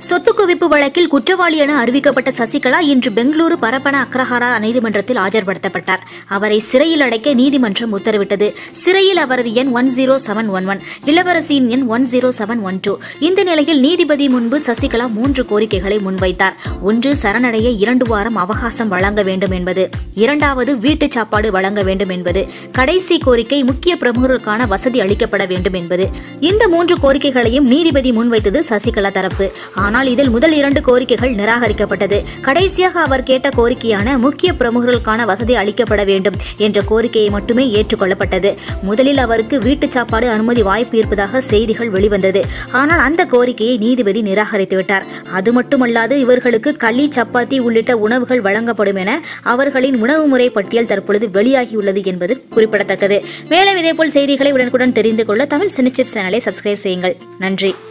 சொத்து குவிப்பு வழக்கில் குற்றவாளி என அறிவிக்கப்பட்ட சசிகலா இன்று பெங்களூரு பரப்பன அக்ரஹாரா நீதிமன்றத்தில் ஆஜர்படுத்தப்பட்டார் அவரை சிறையில் அடைக்க நீதிமன்றம் உத்தரவிட்டது சிறையில் அவரது எண் one zero seven one one இளவரசியின் எண் one zero seven one two இந்த நிலையில் நீதிபதி முன்பு சசிகலா மூன்று கோரிக்கைகளை முன்வைத்தார் ஒன்று சரணடைய இரண்டு வாரம் அவகாசம் வழங்க வேண்டும் என்பது இரண்டாவது வீட்டுச் சாப்பாடு வழங்க வேண்டும் என்பது கடைசி கோரிக்கை முக்கிய பிரமுகருக்கான வசதி அளிக்கப்பட வேண்டும் என்பது இந்த மூன்று கோரிக்கைகளையும் நீதிபதி முன்வைத்தது சசிகலா தரப்பு ஆனால் இதில் முதல் இரண்டு கோரிக்கைகள் நிராகரிக்கப்பட்டது கடைசியாக அவர் கேட்ட கோரிக்கையான முக்கிய பிரமுகர்களுக்கான வசதி அளிக்கப்பட வேண்டும் என்ற கோரிக்கையை மட்டுமே ஏற்றுக்கொள்ளப்பட்டது முதலில் அவருக்கு வீட்டுச் சாப்பாடு அனுமதி வாய்ப்பு இருப்பதாக செய்திகள் வெளிவந்தது ஆனால் அந்த கோரிக்கையை நீதிபதி நிராகரித்து விட்டார் அது மட்டுமல்லாது இவர்களுக்கு களி சப்பாத்தி உள்ளிட்ட உணவுகள் வழங்கப்படும் என அவர்களின் உணவு முறை பட்டியல் தற்பொழுது வெளியாகியுள்ளது என்பது குறிப்பிடத்தக்கது மேலும் இதேபோல் செய்திகளை உடனுக்குடன் தெரிந்து கொள்ள தமிழ் சினிச்சிப் சேனலை சப்ஸ்கிரைப் செய்யுங்கள் நன்றி